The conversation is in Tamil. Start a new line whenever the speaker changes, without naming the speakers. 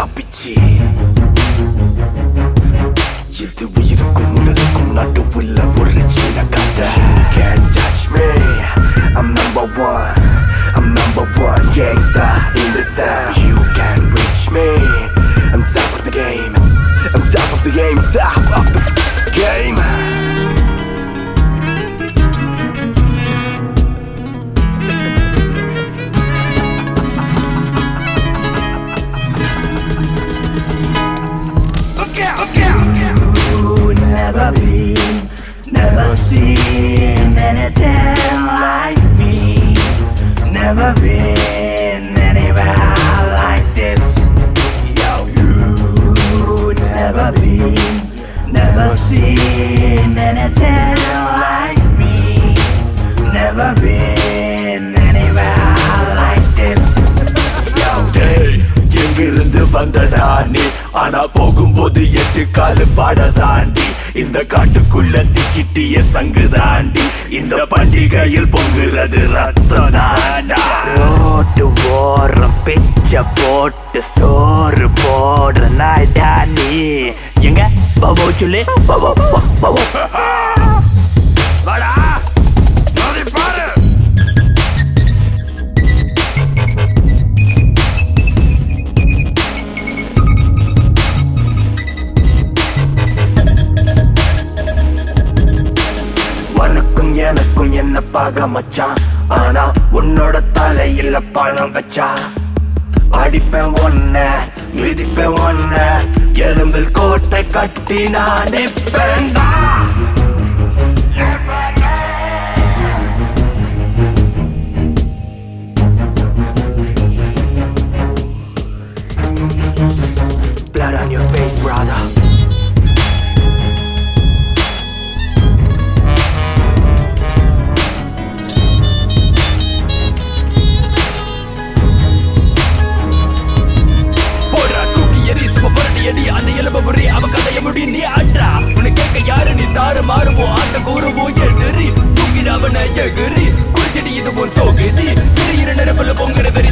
பிச்சி இது உயிருக்கும் உடலுக்கும் நடுவுள்ள ஒரு சின்ன கதை Can't judge me I'm number one I'm number one gangster in the town You can't reach me I'm top of the game I'm top of the game Top of the game
You never been, never seen anything like me. Never been anywhere like this. Yo, you never been, never seen anything like me. Never been anywhere like this. Yo,
டேய், எங்கிருந்து வந்தடா நீ ஆனா போகும்போது எட்டு காலு பாட தாண்டி இந்த காட்டுக்குள்ள சிக்கிட்டிய சங்கு தாண்டி இந்த பண்டிகையில் பொங்குறது ரத்தம் தாண்டா
ரோட்டு ஓரம் பிச்சை போட்டு சோறு போடுற நாய்டா நீ எங்க பபோ சொல்லு பபோ பபோ
வாடா மோதி பாரு உனக்கும் எனக்கும் என்ன பாக மச்சான் ஆனா உன்னோட தலையில பணம் வச்சா அடிப்பேன் ஒன்ன மிதிப்பேன் ஒன்ன எலும்பில் கோட்டை கட்டி நான் நிப்பேன்டா
Blood on your face, brother.
போடுறா தூக்கி எறி சும புரட்டி அடி அந்த எலும்ப முறி அவன் கதைய முடி நீ ஆடுறா உன்னை கேட்க யாரு நீ தாறு மாறுவோம் அந்த கூறுவோம் எதிரி தூக்கிட அவனை எகிரி குறிச்செடி இது உன் தொகுதி இரு இரு நெருப்புல பொங்குற வெறி